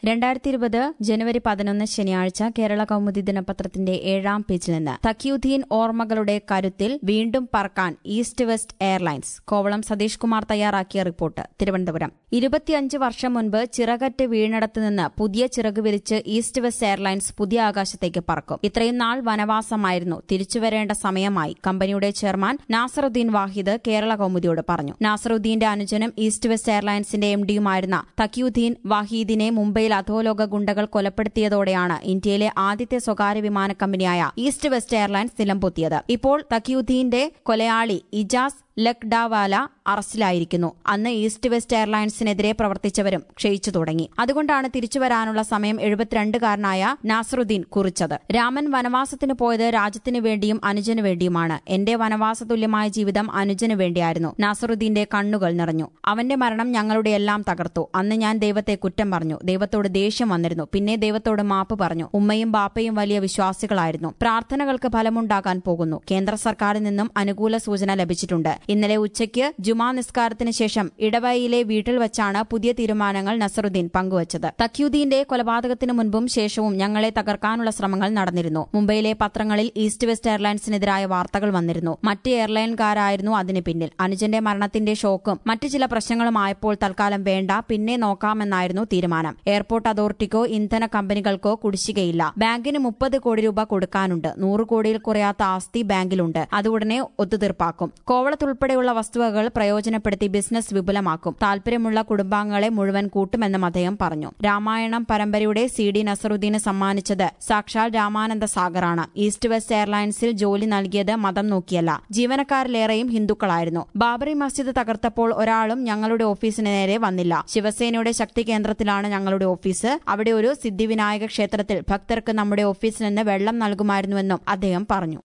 രണ്ടായിരത്തി ഇരുപത് ജനുവരി പതിനൊന്ന് ശനിയാഴ്ച കേരള കൗമുദി ദിനപത്രത്തിന്റെ ഏഴാം പേജിൽ നിന്ന് തക്യുദ്ദീൻ ഓർമ്മകളുടെ കരുത്തിൽ വീണ്ടും പറക്കാൻ East West Airlines Kovalam Satheesh Kumar തയ്യാറാക്കിയ റിപ്പോർട്ട് തിരുവനന്തപുരം ഇരുപത്തിയഞ്ച് വർഷം മുൻപ് ചിറകറ്റ് വീണിടത്ത് നിന്ന് പുതിയ ചിറക് വിരിച്ച് ഈസ്റ്റ് വെസ്റ്റ് എയർലൈൻസ് പുതിയ ആകാശത്തേക്ക് പറക്കും ഇത്രയും നാൾ വനവാസമായിരുന്നു തിരിച്ചുവരേണ്ട സമയമായി കമ്പനിയുടെ ചെയർമാൻ നാസറുദ്ദീൻ വാഹിദ് കേരള കൗമുദിയോട് പറഞ്ഞു നാസറുദ്ദീന്റെ അനുജനും ഈസ്റ്റ് വെസ്റ്റ് എയർലൈൻസിന്റെ എംഡിയുമായിരുന്ന തക്യുദ്ദീൻ വാഹീദിനെ മുംബൈയിൽ അധോലോക ഗുണ്ടകൾ കൊലപ്പെടുത്തിയതോടെയാണ് ഇന്ത്യയിലെ ആദ്യത്തെ സ്വകാര്യ വിമാന കമ്പനിയായ ഈസ്റ്റ് വെസ്റ്റ് എയർലൈൻസ് നിലംപൊത്തിയത് ഇപ്പോൾ തക്യുദ്ദീന്റെ കൊലയാളി ഇജാസ് ലക്ഡാവാല അറസ്റ്റിലായിരിക്കുന്നു അന്ന് ഈസ്റ്റ് വെസ്റ്റ് എയർലൈൻസിനെതിരെ പ്രവർത്തിച്ചവരും ക്ഷയിച്ചു തുടങ്ങി അതുകൊണ്ടാണ് തിരിച്ചുവരാനുള്ള സമയം എഴുപത്തിരണ്ടുകാരനായ നാസറുദ്ദീൻ കുറിച്ചത് രാമൻ വനവാസത്തിന് പോയത് രാജ്യത്തിനു വേണ്ടിയും അനുജനു വേണ്ടിയുമാണ് എന്റെ വനവാസ തുല്യമായ ജീവിതം അനുജനു വേണ്ടിയായിരുന്നു നാസറുദ്ദീന്റെ കണ്ണുകൾ നിറഞ്ഞു അവന്റെ മരണം ഞങ്ങളുടെ എല്ലാം തകർത്തു അന്ന് ഞാൻ ദൈവത്തെ കുറ്റം പറഞ്ഞു ദൈവത്തോട് ദേഷ്യം വന്നിരുന്നു പിന്നെ ദൈവത്തോട് മാപ്പ് പറഞ്ഞു ഉമ്മയും ബാപ്പയും വലിയ വിശ്വാസികളായിരുന്നു പ്രാർത്ഥനകൾക്ക് ഫലമുണ്ടാകാൻ പോകുന്നു കേന്ദ്ര സർക്കാരിൽ നിന്നും അനുകൂല സൂചന ലഭിച്ചിട്ടുണ്ട് ഇന്നലെ ഉച്ചയ്ക്ക് ജുമാ നിസ്കാരത്തിന് ശേഷം ഇടവയിലെ വീട്ടിൽ വച്ചാണ് പുതിയ തീരുമാനങ്ങൾ നസറുദ്ദീൻ പങ്കുവച്ചത് തക്യുദ്ദീന്റെ കൊലപാതകത്തിന് മുൻപും ശേഷവും ഞങ്ങളെ തകർക്കാനുള്ള ശ്രമങ്ങൾ നടന്നിരുന്നു മുംബൈയിലെ പത്രങ്ങളിൽ ഈസ്റ്റ് വെസ്റ്റ് എയർലൈൻസിനെതിരായ വാർത്തകൾ വന്നിരുന്നു മറ്റ് എയർലൈൻകാരായിരുന്നു അതിന് പിന്നിൽ അനുജന്റെ മരണത്തിന്റെ ഷോക്കും മറ്റു ചില പ്രശ്നങ്ങളുമായപ്പോൾ തൽക്കാലം വേണ്ട പിന്നെ നോക്കാമെന്നായിരുന്നു തീരുമാനം എയർപോർട്ട് അതോറിറ്റിക്കോ ഇന്ധന കമ്പനികൾക്കോ കുടിശ്ശികയില്ല ബാങ്കിന് മുപ്പത് കോടി രൂപ കൊടുക്കാനുണ്ട് നൂറ് കോടിയിൽ കുറയാത്ത ആസ്തി ബാങ്കിലുണ്ട് അത് ഉടനെ ഒത്തുതീർപ്പാക്കും കോവളത്തുൾപ്പെടെയുള്ള വസ്തുവകൾ പ്രയോജനപ്പെടുത്തി ബിസിനസ് വിപുലമാക്കും താൽപര്യമുള്ള കുടുംബാംഗങ്ങളെ മുഴുവൻ കൂട്ടുമെന്നും അദ്ദേഹം പറഞ്ഞു രാമായണം പരമ്പരയുടെ സി ഡി നസറുദ്ദീന് സമ്മാനിച്ചത് സാക്ഷാൽ രാമാനന്ദ സാഗറാണ് ഈസ്റ്റ് വെസ്റ്റ് എയർലൈൻസിൽ ജോലി നൽകിയത് മതം നോക്കിയല്ല ജീവനക്കാരിലേറെയും ഹിന്ദുക്കളായിരുന്നു ബാബറി മസ്ജിദ് തകർത്തപ്പോൾ ഒരാളും ഞങ്ങളുടെ ഓഫീസിന് നേരെ വന്നില്ല ശിവസേനയുടെ ശക്തി കേന്ദ്രത്തിലാണ് ഞങ്ങളുടെ ഓഫീസ് അവിടെ ഒരു സിദ്ധിവിനായക ക്ഷേത്രത്തിൽ ഭക്തർക്ക് നമ്മുടെ ഓഫീസിൽ നിന്ന് വെള്ളം നൽകുമായിരുന്നുവെന്നും അദ്ദേഹം പറഞ്ഞു